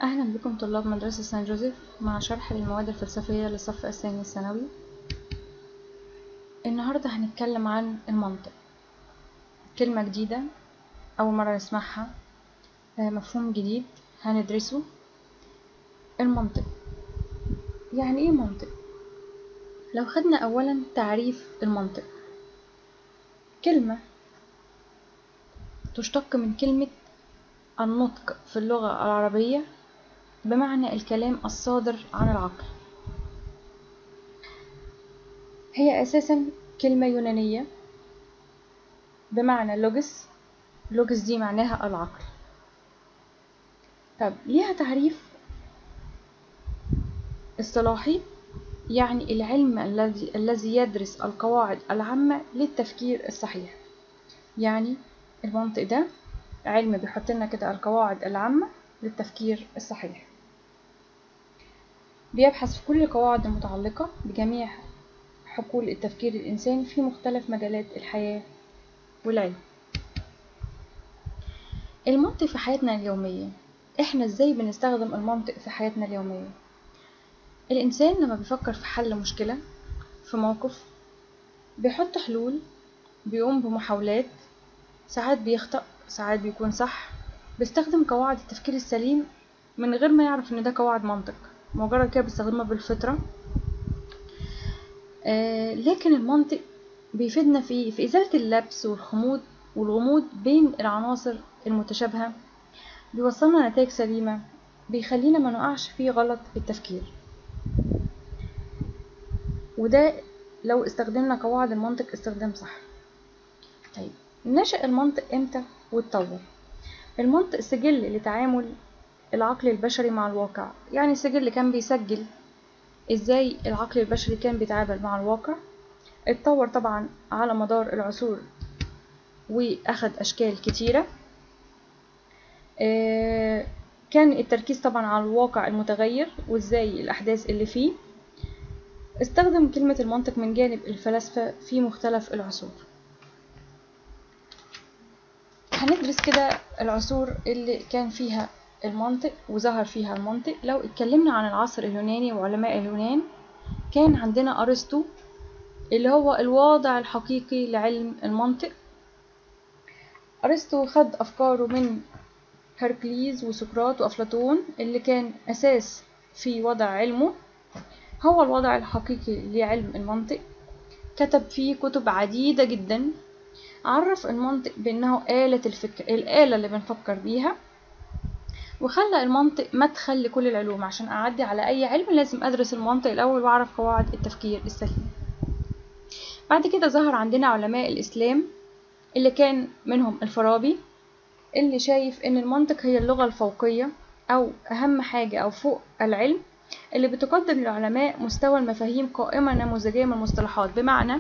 أهلا بكم طلاب مدرسة سان جوزيف مع شرح للمواد الفلسفية للصف الثاني الثانوي النهاردة هنتكلم عن المنطق كلمة جديدة أول مرة نسمعها آه، مفهوم جديد هندرسه المنطق يعني ايه منطق لو خدنا أولا تعريف المنطق كلمة تشتق من كلمة النطق في اللغة العربية بمعنى الكلام الصادر عن العقل هي أساسا كلمة يونانية بمعنى لوجس لوجس دي معناها العقل طب ليها تعريف اصطلاحي يعني العلم الذي الذي يدرس القواعد العامة للتفكير الصحيح يعني المنطق ده علم بيحط لنا كده القواعد العامة للتفكير الصحيح بيبحث في كل القواعد المتعلقة بجميع حقول التفكير الإنساني في مختلف مجالات الحياة والعلم المنطق في حياتنا اليومية احنا ازاي بنستخدم المنطق في حياتنا اليومية الإنسان لما بيفكر في حل مشكلة في موقف بيحط حلول بيقوم بمحاولات ساعات بيخطأ ساعات بيكون صح بيستخدم قواعد التفكير السليم من غير ما يعرف ان ده قواعد منطق مجرد كده بيستخدمها بالفطرة آه لكن المنطق بيفيدنا في في إزالة اللبس والخمود والغموض بين العناصر المتشابهة بيوصلنا نتائج سليمة بيخلينا ما نقعش في غلط التفكير وده لو استخدمنا قواعد المنطق استخدام صح طيب نشأ المنطق امتى واتطور المنطق سجل لتعامل العقل البشري مع الواقع يعني سجل كان بيسجل ازاي العقل البشري كان بيتعامل مع الواقع اتطور طبعا على مدار العصور واخد اشكال كتيره آه كان التركيز طبعا على الواقع المتغير وازاي الاحداث اللي فيه استخدم كلمة المنطق من جانب الفلاسفة في مختلف العصور هندرس كده العصور اللي كان فيها المنطق وظهر فيها المنطق لو اتكلمنا عن العصر اليوناني وعلماء اليونان كان عندنا أرسطو اللي هو الواضع الحقيقي لعلم المنطق أرسطو خد أفكاره من هركليز وسقراط وأفلاطون اللي كان أساس في وضع علمه هو الوضع الحقيقي لعلم المنطق كتب فيه كتب عديدة جدا عرف المنطق بأنه آلة الفكر الآلة اللي بنفكر بيها وخلى المنطق مدخل لكل العلوم عشان أعدي على أي علم لازم أدرس المنطق الأول وأعرف قواعد التفكير السليم بعد كده ظهر عندنا علماء الإسلام اللي كان منهم الفارابي اللي شايف إن المنطق هي اللغة الفوقية أو أهم حاجة أو فوق العلم اللي بتقدم للعلماء مستوى المفاهيم قائمة نموذجية من المصطلحات بمعنى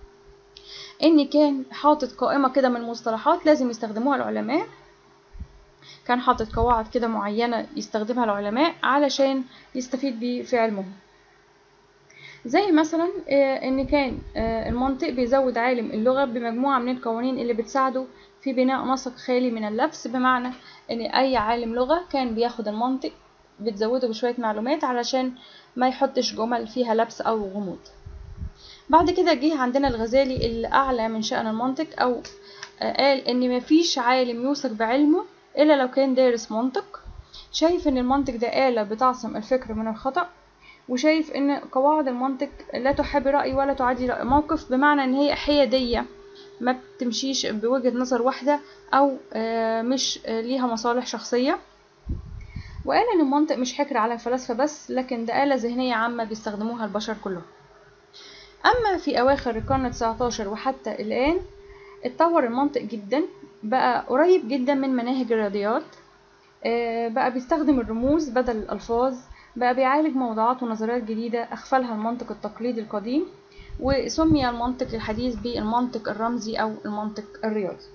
ان كان حاطط قائمة كده من المصطلحات لازم يستخدموها العلماء كان حاطط قواعد كده معينة يستخدمها العلماء علشان يستفيد بيه في علمهم زي مثلا ان كان المنطق بيزود عالم اللغة بمجموعة من القوانين اللي بتساعده في بناء نسق خالي من اللبس بمعنى ان اي عالم لغة كان بياخد المنطق بتزوده بشوية معلومات علشان ما يحطش جمل فيها لبس أو غموض بعد كده جه عندنا الغزالي اللي أعلى من شأن المنطق أو قال إن مفيش عالم يوثق بعلمه إلا لو كان دارس منطق شايف إن المنطق ده آلة بتعصم الفكر من الخطأ وشايف إن قواعد المنطق لا تحب رأي ولا تعادي رأي موقف بمعنى إن هي حيادية ما بتمشيش بوجهة نظر واحدة أو مش ليها مصالح شخصية وقال ان المنطق مش حكر على الفلاسفة بس لكن ده آلة ذهنية عامة بيستخدموها البشر كلهم أما في أواخر القرن التسعتاشر وحتى الآن اتطور المنطق جدا بقى قريب جدا من مناهج الرياضيات بقى بيستخدم الرموز بدل الألفاظ بقى بيعالج موضوعات ونظريات جديدة أغفلها المنطق التقليدي القديم وسمي المنطق الحديث بالمنطق الرمزي أو المنطق الرياضي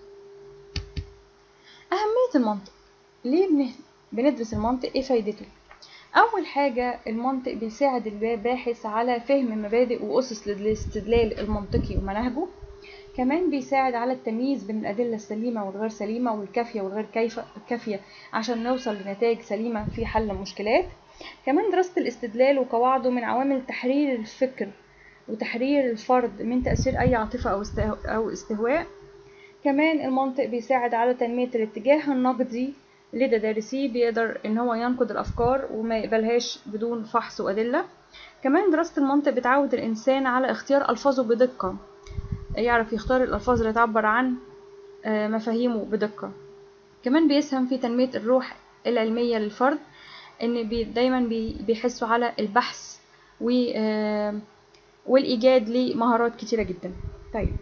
أهمية المنطق ليه بندرس المنطق ايه فايدته اول حاجة المنطق بيساعد الباحث على فهم مبادئ واسس الاستدلال المنطقي ومناهجه كمان بيساعد على التمييز بين الأدلة السليمة والغير سليمة والكافية والغير كيف كافية عشان نوصل لنتائج سليمة في حل المشكلات كمان دراسة الاستدلال وقواعده من عوامل تحرير الفكر وتحرير الفرد من تأثير أي عاطفة أو استهو- أو استهواء كمان المنطق بيساعد على تنمية الاتجاه النقدي لدى دارسيه بيقدر ان هو ينقد الافكار وما يقبلهاش بدون فحص وادله كمان دراسه المنطق بتعود الانسان على اختيار الفاظه بدقه يعرف يختار الالفاظ اللي تعبر عن آه، مفاهيمه بدقه كمان بيسهم في تنميه الروح العلميه للفرد ان بي دايما بي بيحسوا على البحث و آه، والايجاد لمهارات كتيره جدا طيب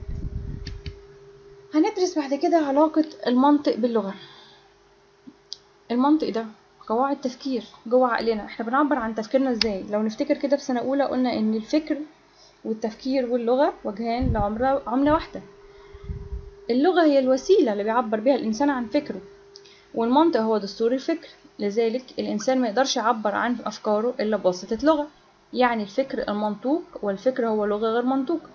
هندرس بعد كده علاقه المنطق باللغه المنطق ده قواعد تفكير جوه عقلنا احنا بنعبر عن تفكيرنا ازاي لو نفتكر كده في سنه اولى قلنا ان الفكر والتفكير واللغه وجهان لعمله عمله واحده اللغه هي الوسيله اللي بيعبر بيها الانسان عن فكره والمنطق هو دستور الفكر لذلك الانسان ما يقدرش يعبر عن افكاره الا بواسطه لغه يعني الفكر المنطوق والفكر هو لغه غير منطوقه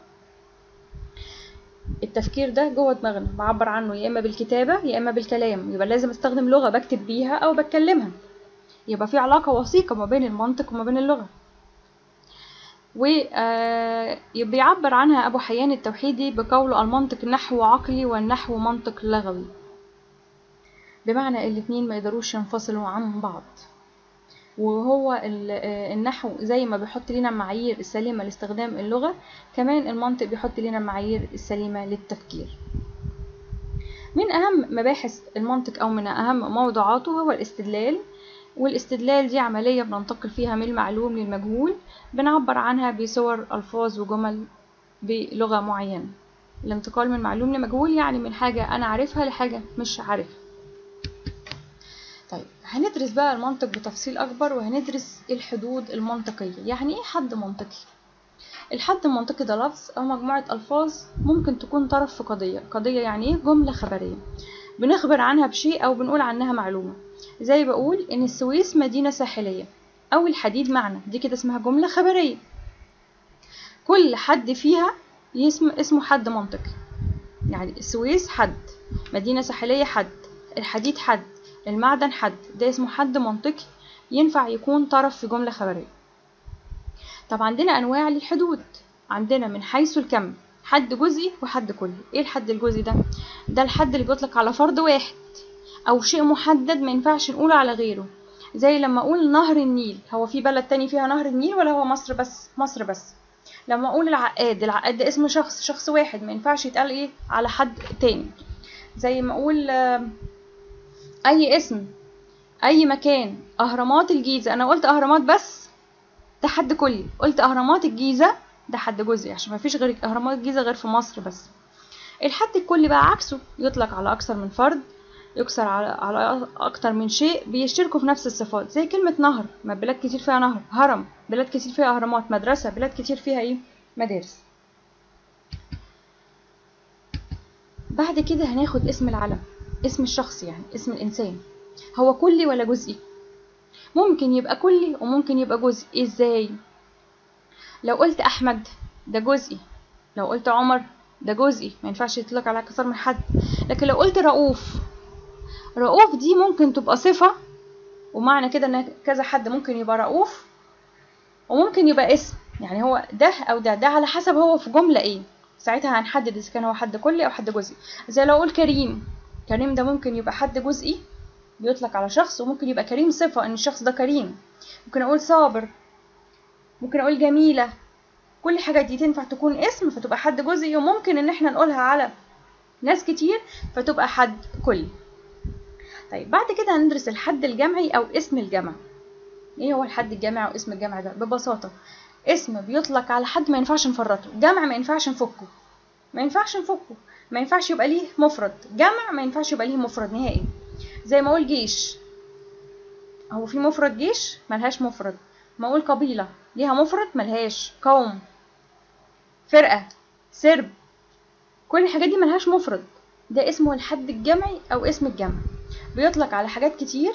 التفكير ده جوه دماغنا بعبر عنه يا اما بالكتابه يا اما بالكلام يبقى لازم استخدم لغه بكتب بيها او بتكلمها يبقى في علاقه وثيقه ما بين المنطق وما بين اللغه وبيعبر عنها ابو حيان التوحيدي بقوله المنطق نحو عقلي والنحو منطق لغوي بمعنى الاتنين ما يقدروش ينفصلوا عن بعض وهو ال- آه، النحو زي ما بيحط لنا المعايير السليمة لاستخدام اللغة كمان المنطق بيحط لنا المعايير السليمة للتفكير من أهم مباحث المنطق أو من أهم موضوعاته هو الاستدلال والاستدلال دي عملية بننتقل فيها من المعلوم للمجهول بنعبر عنها بصور ألفاظ وجمل بلغة معينة الانتقال من معلوم لمجهول يعني من حاجة أنا عارفها لحاجة مش عارفها طيب هندرس بقى المنطق بتفصيل أكبر وهندرس الحدود المنطقية يعني إيه حد منطقي؟ الحد المنطقي ده لفظ أو مجموعة ألفاظ ممكن تكون طرف في قضية قضية يعني إيه جملة خبرية بنخبر عنها بشيء أو بنقول عنها معلومة زي بقول إن السويس مدينة ساحلية أو الحديد معنى دي كده اسمها جملة خبرية كل حد فيها يسم اسمه حد منطقي يعني السويس حد مدينة ساحلية حد الحديد حد المعدن حد ده اسمه حد منطقي ينفع يكون طرف في جملة خبرية طب عندنا أنواع للحدود عندنا من حيث الكم حد جزئي وحد كلي ايه الحد الجزئي ده ده الحد اللي بيطلق على فرد واحد او شيء محدد ما ينفعش نقوله على غيره زي لما اقول نهر النيل هو في بلد تاني فيها نهر النيل ولا هو مصر بس مصر بس لما اقول العقاد العقاد ده اسم شخص شخص واحد ما ينفعش يتقال ايه على حد تاني زي ما اقول آه، اي اسم اي مكان اهرامات الجيزه انا قلت اهرامات بس ده حد كلي قلت اهرامات الجيزه ده حد جزئي عشان ما فيش غير اهرامات الجيزه غير في مصر بس الحد الكلي بقى عكسه يطلق على اكثر من فرد يكسر على على اكتر من شيء بيشتركوا في نفس الصفات زي كلمه نهر ما بلاد كتير فيها نهر هرم بلاد كتير فيها اهرامات مدرسه بلاد كتير فيها ايه مدارس بعد كده هناخد اسم العلم اسم الشخص يعني اسم الانسان هو كلي ولا جزئي ممكن يبقى كلي وممكن يبقى جزئي ازاي لو قلت احمد ده جزئي لو قلت عمر ده جزئي ما ينفعش يطلق على اكثر من حد لكن لو قلت رؤوف رؤوف دي ممكن تبقى صفة ومعنى كده ان كذا حد ممكن يبقى رؤوف وممكن يبقى اسم يعني هو ده او ده ده على حسب هو في جملة ايه ساعتها هنحدد اذا كان هو حد كلي او حد جزئي زي لو اقول كريم كريم ده ممكن يبقى حد جزئي بيطلق على شخص وممكن يبقى كريم صفة ان الشخص ده كريم ممكن اقول صابر ممكن اقول جميلة كل الحاجات دي تنفع تكون اسم فتبقى حد جزئي وممكن ان احنا نقولها على ناس كتير فتبقى حد كلي طيب بعد كده هندرس الحد الجمعي او اسم الجمع ايه هو الحد الجمعي او اسم الجمع ده ببساطة اسم بيطلق على حد ما ينفعش نفرطه جمع ما ينفعش نفكه ما ينفعش نفكه ما ينفعش يبقى ليه مفرد جمع ما ينفعش يبقى ليه مفرد نهائي زي ما اقول جيش هو في مفرد جيش ملهاش مفرد ما اقول قبيلة ليها مفرد ملهاش قوم فرقة سرب كل الحاجات دي ملهاش مفرد ده اسمه الحد الجمعي او اسم الجمع بيطلق على حاجات كتير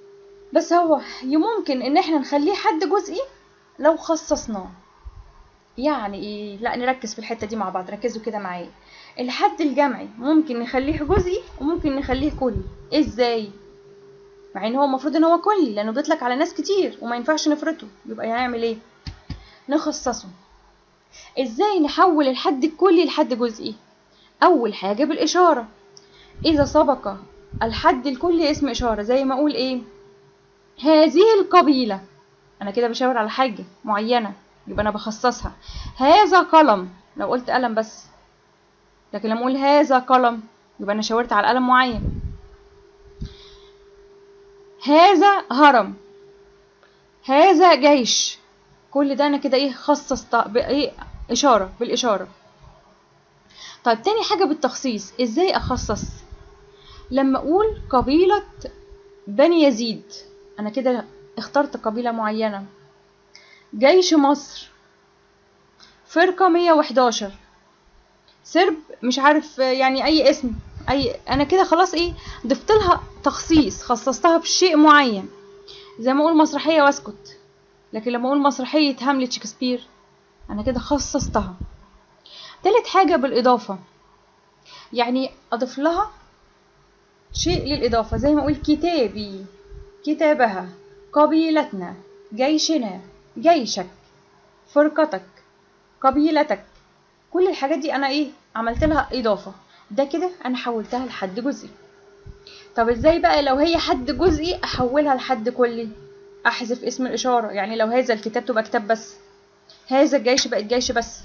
بس هو ممكن ان احنا نخليه حد جزئي لو خصصناه يعني ايه لا نركز في الحته دي مع بعض ركزوا كده معايا الحد الجمعي ممكن نخليه جزئي وممكن نخليه كلي ازاي مع ان هو المفروض ان هو كلي لانه بيطلق على ناس كتير وما ينفعش نفرطه يبقى هنعمل ايه نخصصه ازاي نحول الحد الكلي لحد جزئي اول حاجه بالاشاره اذا سبق الحد الكلي اسم اشاره زي ما اقول ايه هذه القبيله انا كده بشاور على حاجه معينه يبقى انا بخصصها هذا قلم لو قلت قلم بس لكن لما اقول هذا قلم يبقى انا شاورت على قلم معين هذا هرم هذا جيش كل ده انا كده ايه خصصت بايه اشاره بالاشاره طيب تاني حاجه بالتخصيص ازاي اخصص لما اقول قبيله بني يزيد انا كده اخترت قبيله معينه جيش مصر فرقة 111 سرب مش عارف يعني اي اسم اي انا كده خلاص ايه ضفت لها تخصيص خصصتها بشيء معين زي ما اقول مسرحية واسكت لكن لما اقول مسرحية هاملت شكسبير انا كده خصصتها تالت حاجة بالاضافة يعني اضيف لها شيء للاضافة زي ما اقول كتابي كتابها قبيلتنا جيشنا جيشك فرقتك قبيلتك كل الحاجات دي انا ايه عملت لها اضافه ده كده انا حولتها لحد جزئي طب ازاي بقى لو هي حد جزئي احولها لحد كلي احذف اسم الاشاره يعني لو هذا الكتاب تبقى كتاب بس هذا الجيش بقت جيش بس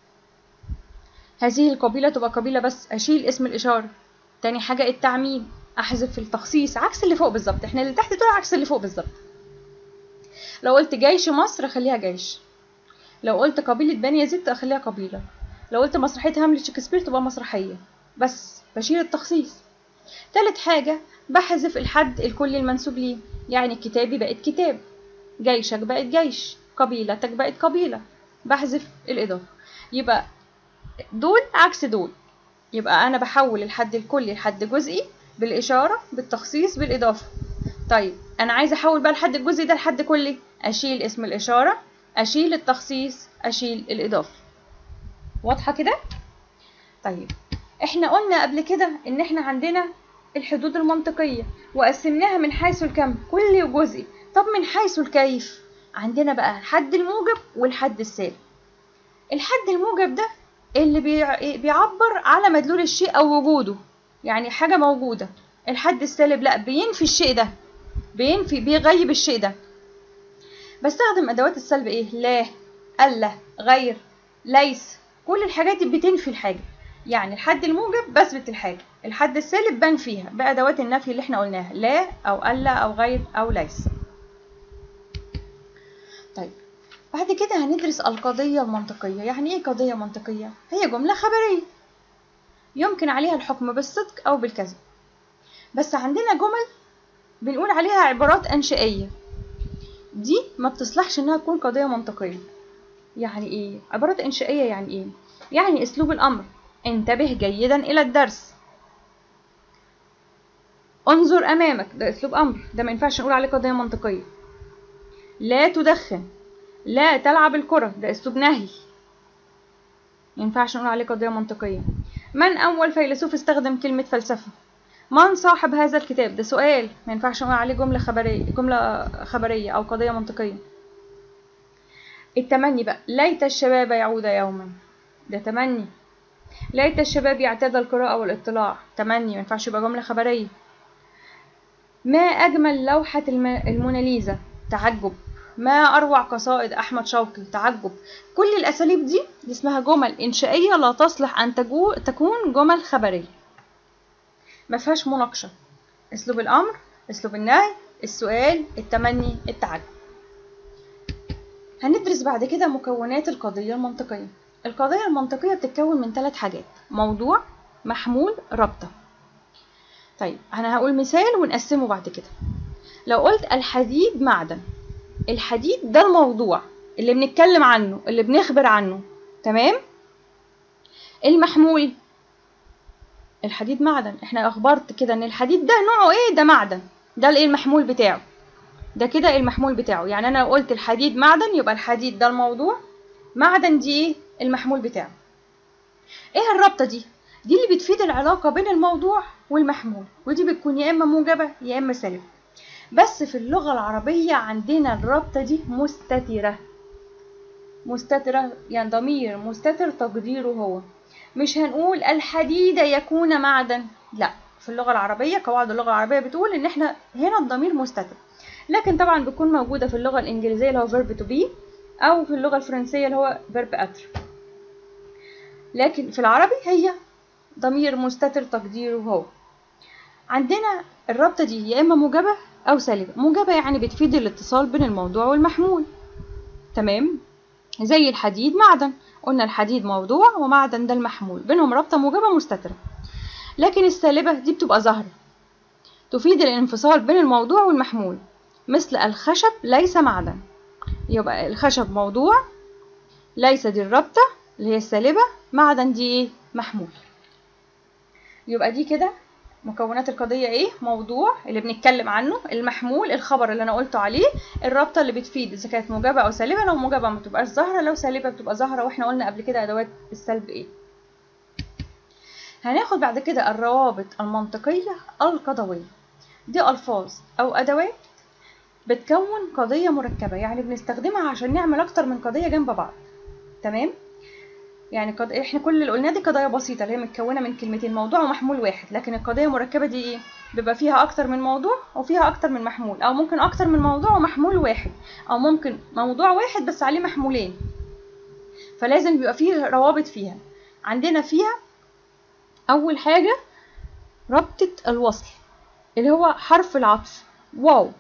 هذه القبيله تبقى قبيله بس اشيل اسم الاشاره تاني حاجه التعميم احذف التخصيص عكس اللي فوق بالظبط احنا اللي تحت دول عكس اللي فوق بالظبط لو قلت جيش مصر اخليها جيش لو قلت قبيلة بني يزيد اخليها قبيلة لو قلت مسرحية هاملت شكسبير تبقى مسرحية بس بشيل التخصيص تالت حاجة بحذف الحد الكلي المنسوب ليه يعني كتابي بقت كتاب جيشك بقت جيش قبيلتك بقت قبيلة بحذف الإضافة يبقى دول عكس دول يبقى أنا بحول الحد الكلي لحد جزئي بالإشارة بالتخصيص بالإضافة طيب أنا عايزة أحول بقى الحد الجزئي ده لحد كلي أشيل اسم الإشارة أشيل التخصيص أشيل الإضافة واضحة كده؟ طيب احنا قلنا قبل كده ان احنا عندنا الحدود المنطقية وقسمناها من حيث الكم كلي وجزئي طب من حيث الكيف عندنا بقى الحد الموجب والحد السالب الحد الموجب ده اللي بيعبر على مدلول الشيء او وجوده يعني حاجة موجودة الحد السالب لا بينفي الشيء ده بينفي بيغيب الشيء ده بستخدم ادوات السلب ايه لا الا غير ليس كل الحاجات دي بتنفي الحاجه يعني الحد الموجب بثبت الحاجه الحد السالب بنفيها بادوات النفي اللي احنا قلناها لا او الا او غير او ليس طيب بعد كده هندرس القضية المنطقية يعني ايه قضية منطقية؟ هي جملة خبرية يمكن عليها الحكم بالصدق أو بالكذب بس عندنا جمل بنقول عليها عبارات أنشائية دي ما بتصلحش انها تكون قضية منطقية يعني ايه عبارات انشائية يعني ايه يعني اسلوب الامر انتبه جيدا الى الدرس انظر امامك ده اسلوب امر ده ما ينفعش نقول عليه قضية منطقية لا تدخن لا تلعب الكرة ده اسلوب نهي ما ينفعش نقول عليه قضية منطقية من اول فيلسوف استخدم كلمة فلسفة من صاحب هذا الكتاب ده سؤال ما ينفعش نقول عليه جملة خبرية جملة خبرية أو قضية منطقية التمني بقى ليت الشباب يعود يوما ده تمني ليت الشباب يعتاد القراءة والاطلاع تمني ما ينفعش يبقى جملة خبرية ما أجمل لوحة الموناليزا تعجب ما أروع قصائد أحمد شوقي تعجب كل الأساليب دي, دي اسمها جمل إنشائية لا تصلح أن تكون جمل خبرية ما فيهاش مناقشه اسلوب الامر اسلوب النهي السؤال التمني التعجب هندرس بعد كده مكونات القضيه المنطقيه القضيه المنطقيه بتتكون من ثلاث حاجات موضوع محمول رابطه طيب انا هقول مثال ونقسمه بعد كده لو قلت الحديد معدن الحديد ده الموضوع اللي بنتكلم عنه اللي بنخبر عنه تمام المحمول الحديد معدن احنا اخبرت كده ان الحديد ده نوعه ايه ده معدن ده الايه المحمول بتاعه ده كده المحمول بتاعه يعني انا لو قلت الحديد معدن يبقى الحديد ده الموضوع معدن دي ايه المحمول بتاعه ايه الرابطه دي دي اللي بتفيد العلاقه بين الموضوع والمحمول ودي بتكون يا اما موجبه يا اما سالبه بس في اللغه العربيه عندنا الرابطه دي مستتره مستتره يعني ضمير مستتر تقديره هو مش هنقول الحديد يكون معدن لا في اللغه العربيه قواعد اللغه العربيه بتقول ان احنا هنا الضمير مستتر لكن طبعا بتكون موجوده في اللغه الانجليزيه اللي هو verb to be او في اللغه الفرنسيه اللي هو verb être لكن في العربي هي ضمير مستتر تقديره هو عندنا الرابطه دي يا اما موجبه او سالبه موجبه يعني بتفيد الاتصال بين الموضوع والمحمول تمام زي الحديد معدن قلنا الحديد موضوع ومعدن ده المحمول بينهم رابطه موجبه مستتره لكن السالبه دي بتبقى ظاهره تفيد الانفصال بين الموضوع والمحمول مثل الخشب ليس معدن يبقى الخشب موضوع ليس دي الرابطه اللي هي السالبه معدن دي ايه محمول يبقى دي كده مكونات القضية ايه؟ موضوع اللي بنتكلم عنه، المحمول، الخبر اللي انا قلته عليه، الرابطة اللي بتفيد اذا كانت موجبة او سالبة، لو موجبة ما تبقاش ظاهرة، لو سالبة بتبقى ظاهرة واحنا قلنا قبل كده ادوات السلب ايه. هناخد بعد كده الروابط المنطقية القضوية. دي الفاظ او ادوات بتكون قضية مركبة، يعني بنستخدمها عشان نعمل اكتر من قضية جنب بعض. تمام؟ يعني قد... احنا كل اللي قلناه دي قضايا بسيطه اللي هي متكونه من كلمتين موضوع ومحمول واحد لكن القضيه المركبه دي ايه بيبقى فيها اكتر من موضوع وفيها اكتر من محمول او ممكن اكتر من موضوع ومحمول واحد او ممكن موضوع واحد بس عليه محمولين فلازم بيبقى فيه روابط فيها عندنا فيها اول حاجه ربطه الوصل اللي هو حرف العطف واو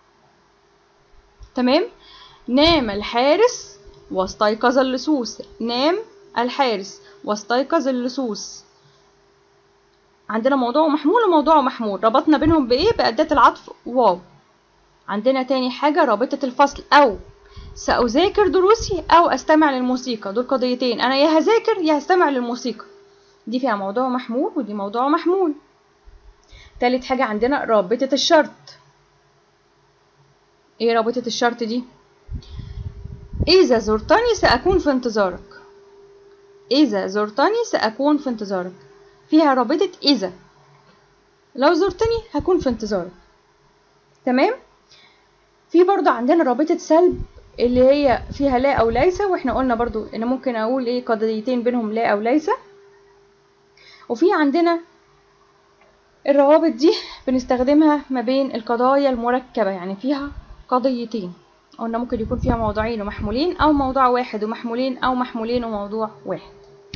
تمام نام الحارس واستيقظ اللصوص نام الحارس واستيقظ اللصوص عندنا موضوع محمول وموضوع محمول ربطنا بينهم بايه بأداة العطف واو عندنا تاني حاجة رابطة الفصل أو سأذاكر دروسي أو أستمع للموسيقى دول قضيتين أنا يا هذاكر يا هستمع للموسيقى دي فيها موضوع محمول ودي موضوع محمول تالت حاجة عندنا رابطة الشرط ايه رابطة الشرط دي إذا زرتني سأكون في انتظارك إذا زرتني سأكون في انتظارك فيها رابطة إذا لو زرتني هكون في انتظارك تمام في برضو عندنا رابطة سلب اللي هي فيها لا أو ليس واحنا قلنا برضو إن ممكن أقول إيه قضيتين بينهم لا أو ليس وفي عندنا الروابط دي بنستخدمها ما بين القضايا المركبة يعني فيها قضيتين قلنا ممكن يكون فيها موضوعين ومحمولين أو موضوع واحد ومحمولين أو محمولين وموضوع واحد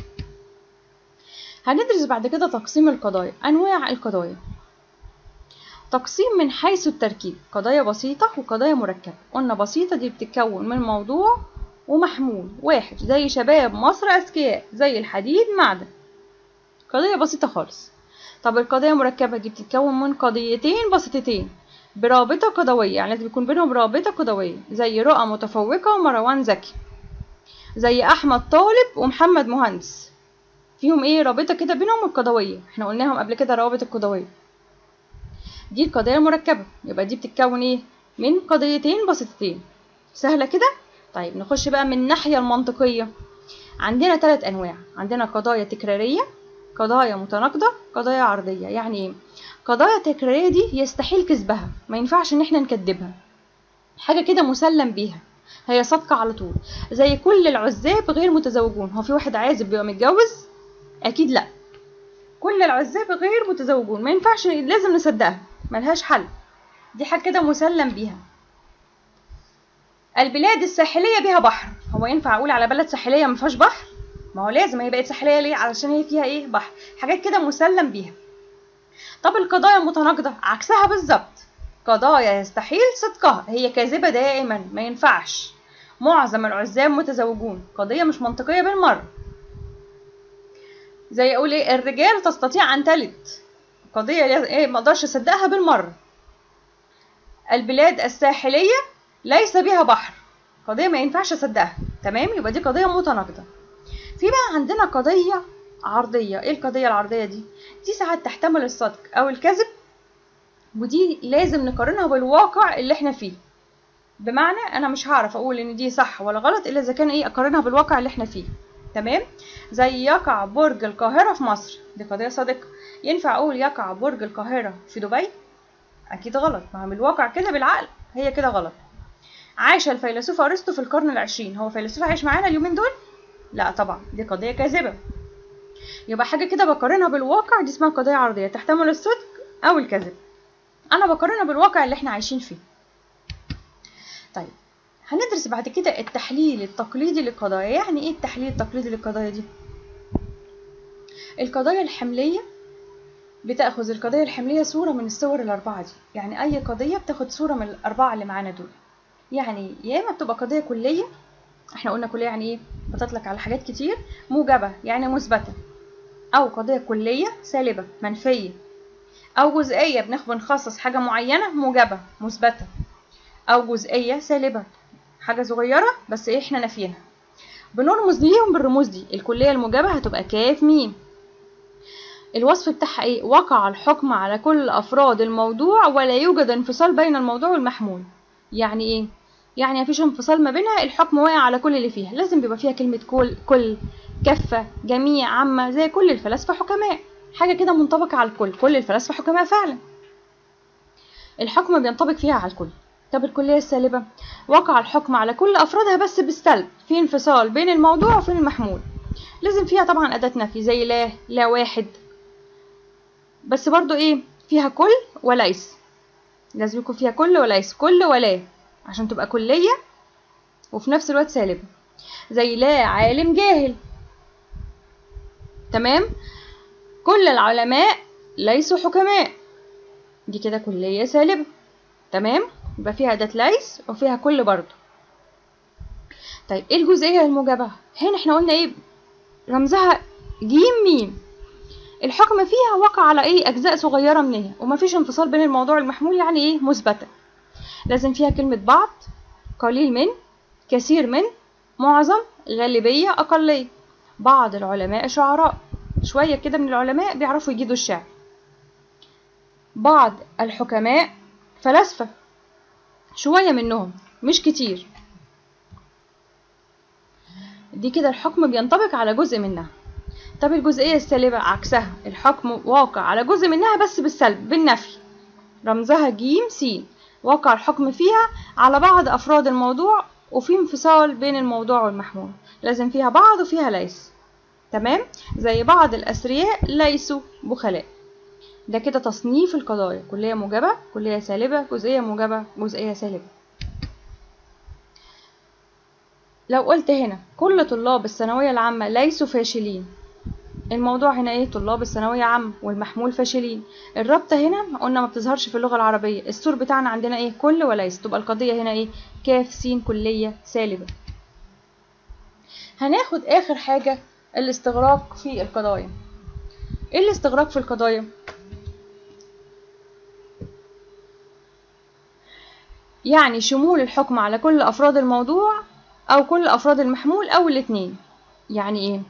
هندرس بعد كده تقسيم القضايا أنواع القضايا تقسيم من حيث التركيب قضايا بسيطة وقضايا مركبة قلنا بسيطة دي بتتكون من موضوع ومحمول واحد زي شباب مصر أذكياء زي الحديد معدن قضية بسيطة خالص طب القضية مركبة دي بتتكون من قضيتين بسيطتين برابطة قضوية يعني لازم يكون بينهم رابطة قضوية زي رؤى متفوقة ومروان زكي زي أحمد طالب ومحمد مهندس فيهم ايه رابطة كده بينهم القضوية احنا قلناهم قبل كده روابط القضوية دي القضية المركبة يبقى دي بتتكون ايه من قضيتين بسيطتين سهلة كده طيب نخش بقى من الناحية المنطقية عندنا ثلاث أنواع عندنا قضايا تكرارية قضايا متناقضة قضايا عرضية يعني ايه قضايا تكرارية دي يستحيل كذبها ما ينفعش ان احنا نكذبها حاجة كده مسلم بيها هي صادقة على طول زي كل العزاب غير متزوجون هو في واحد عازب بيبقى متجوز اكيد لا كل العزاب غير متزوجون ما ينفعش لازم نصدقها ملهاش حل دي حاجة كده مسلم بيها البلاد الساحلية بيها بحر هو ينفع اقول على بلد ساحلية ما فيهاش بحر ما هو لازم هي بقت ساحلية ليه علشان هي فيها ايه بحر حاجات كده مسلم بيها طب القضايا المتناقضة عكسها بالظبط قضايا يستحيل صدقها هي كاذبة دائما ما ينفعش معظم العزاب متزوجون قضية مش منطقية بالمرة زي اقول ايه الرجال تستطيع ان تلد قضية ايه ما اقدرش اصدقها بالمرة البلاد الساحلية ليس بها بحر قضية ما ينفعش اصدقها تمام يبقى دي قضية متناقضة في بقى عندنا قضية عرضية ايه القضية العرضية دي دي ساعات تحتمل الصدق او الكذب ودي لازم نقارنها بالواقع اللي احنا فيه بمعنى انا مش هعرف اقول ان دي صح ولا غلط الا اذا كان ايه اقارنها بالواقع اللي احنا فيه تمام زي يقع برج القاهره في مصر دي قضيه صادقه ينفع اقول يقع برج القاهره في دبي اكيد غلط ما هو بالواقع كده بالعقل هي كده غلط عاش الفيلسوف ارسطو في القرن العشرين هو فيلسوف عايش معانا اليومين دول لا طبعا دي قضيه كاذبه يبقى حاجه كده بقارنها بالواقع دي اسمها قضيه عرضيه تحتمل الصدق او الكذب انا بقارنها بالواقع اللي احنا عايشين فيه طيب هندرس بعد كده التحليل التقليدي للقضايا يعني ايه التحليل التقليدي للقضايا دي القضايا الحمليه بتاخذ القضيه الحمليه صوره من الصور الاربعه دي يعني اي قضيه بتاخد صوره من الاربعه اللي معانا دول يعني يا اما بتبقى قضيه كليه احنا قلنا كليه يعني ايه بتطلق على حاجات كتير موجبه يعني مثبته او قضيه كليه سالبه منفيه او جزئيه بناخد بنخصص حاجه معينه موجبه مثبته او جزئيه سالبه حاجه صغيره بس ايه احنا نافيينها بنرمز ليهم بالرموز دي الكليه الموجبه هتبقى كاف ميم الوصف بتاعها ايه وقع الحكم على كل افراد الموضوع ولا يوجد انفصال بين الموضوع والمحمول يعني ايه يعني مفيش انفصال ما بينها الحكم واقع على كل اللي فيها لازم بيبقى فيها كلمه كل كل كفه جميع عامه زي كل الفلاسفه حكماء حاجه كده منطبقه على الكل كل الفلاسفه حكماء فعلا الحكم بينطبق فيها على الكل طب الكليه السالبه وقع الحكم على كل افرادها بس بالسلب في انفصال بين الموضوع وبين المحمول لازم فيها طبعا اداه نفي زي لا لا واحد بس برضو ايه فيها كل وليس لازم يكون فيها كل وليس كل ولا عشان تبقى كلية وفي نفس الوقت سالبة زي لا عالم جاهل تمام كل العلماء ليسوا حكماء دي كده كلية سالبة تمام يبقى فيها أداة ليس وفيها كل برضو طيب ايه الجزئية الموجبة هنا احنا قلنا ايه رمزها جيم ميم الحكم فيها وقع على ايه اجزاء صغيره منها ومفيش انفصال بين الموضوع والمحمول يعني ايه مثبته لازم فيها كلمه بعض قليل من كثير من معظم غالبيه اقليه بعض العلماء شعراء شويه كده من العلماء بيعرفوا يجيدوا الشعر بعض الحكماء فلاسفه شويه منهم مش كتير دي كده الحكم بينطبق على جزء منها طب الجزئية السالبة عكسها الحكم واقع على جزء منها بس بالسلب بالنفي رمزها جيم سين واقع الحكم فيها على بعض أفراد الموضوع وفي انفصال بين الموضوع والمحمول لازم فيها بعض وفيها ليس تمام زي بعض الأثرياء ليسوا بخلاء ده كده تصنيف القضايا كلية موجبة كلية سالبة جزئية موجبة جزئية سالبة لو قلت هنا كل طلاب الثانوية العامة ليسوا فاشلين الموضوع هنا ايه طلاب الثانوية عامة والمحمول فاشلين الرابطة هنا قلنا ما بتظهرش في اللغة العربية السور بتاعنا عندنا ايه كل وليس تبقى القضية هنا ايه كاف سين كلية سالبة هناخد اخر حاجة الاستغراق في القضايا ايه الاستغراق في القضايا يعني شمول الحكم على كل افراد الموضوع او كل افراد المحمول او الاتنين يعني ايه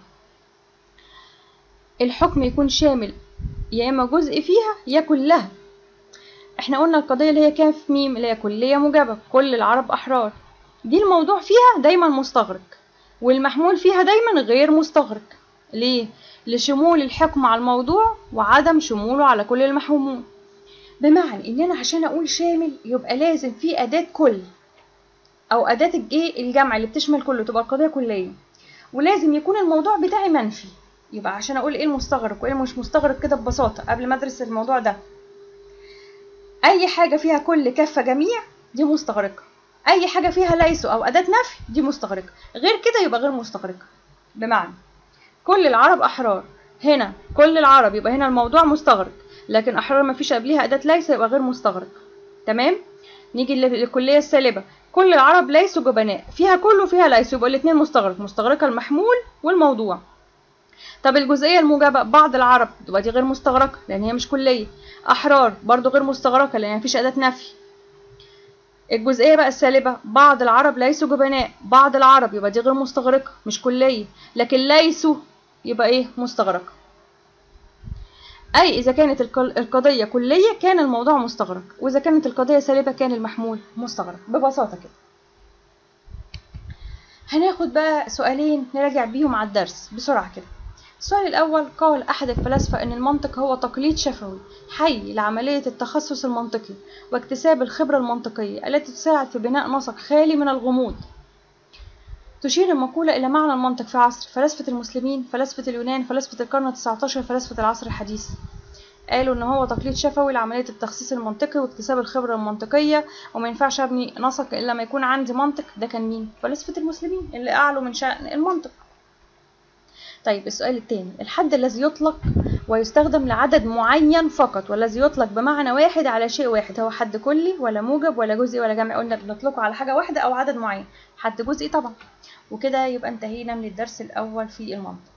الحكم يكون شامل يا اما جزء فيها يا كلها احنا قلنا القضية اللي هي كاف ميم اللي هي كلية موجبة كل العرب احرار دي الموضوع فيها دايما مستغرق والمحمول فيها دايما غير مستغرق ليه لشمول الحكم على الموضوع وعدم شموله على كل المحمول بمعنى ان انا عشان اقول شامل يبقى لازم في اداة كل او اداة الايه الجمع اللي بتشمل كله تبقى القضية كلية ولازم يكون الموضوع بتاعي منفي يبقى عشان اقول ايه المستغرق وايه مش مستغرق كده ببساطة قبل ما ادرس الموضوع ده اي حاجة فيها كل كافة جميع دي مستغرقة اي حاجة فيها ليس او اداة نفي دي مستغرقة غير كده يبقى غير مستغرقة بمعنى كل العرب احرار هنا كل العرب يبقى هنا الموضوع مستغرق لكن احرار ما فيش قبليها اداة ليس يبقى غير مستغرق تمام نيجي للكلية السالبة كل العرب ليسوا جبناء فيها كل وفيها ليس يبقى الاثنين مستغرق مستغرقة المحمول والموضوع طب الجزئية الموجبة بعض العرب تبقى دي غير مستغرقة لأن هي مش كلية أحرار برضو غير مستغرقة لأن مفيش أداة نفي الجزئية بقى السالبة بعض العرب ليسوا جبناء بعض العرب يبقى دي غير مستغرقة مش كلية لكن ليسوا يبقى ايه مستغرقة أي إذا كانت القل- القضية كلية كان الموضوع مستغرق وإذا كانت القضية سالبة كان المحمول مستغرق ببساطة كده هناخد بقى سؤالين نراجع بيهم على الدرس بسرعة كده السؤال الأول قال أحد الفلاسفة أن المنطق هو تقليد شفوي حي لعملية التخصص المنطقي واكتساب الخبرة المنطقية التي تساعد في بناء نسق خالي من الغموض تشير المقولة إلى معنى المنطق في عصر فلاسفة المسلمين فلاسفة اليونان فلاسفة القرن التسعتاشر فلاسفة العصر الحديث قالوا إن هو تقليد شفوي لعملية التخصيص المنطقي واكتساب الخبرة المنطقية وما ينفعش أبني نسق إلا لما يكون عندي منطق ده كان مين؟ فلاسفة المسلمين اللي أعلوا من شأن المنطق طيب السؤال الثاني الحد الذي يطلق ويستخدم لعدد معين فقط والذي يطلق بمعنى واحد على شيء واحد هو حد كلي ولا موجب ولا جزئي ولا جمعي قلنا بنطلقه على حاجة واحدة أو عدد معين حد جزئي طبعا وكده يبقى انتهينا من الدرس الأول في المنطق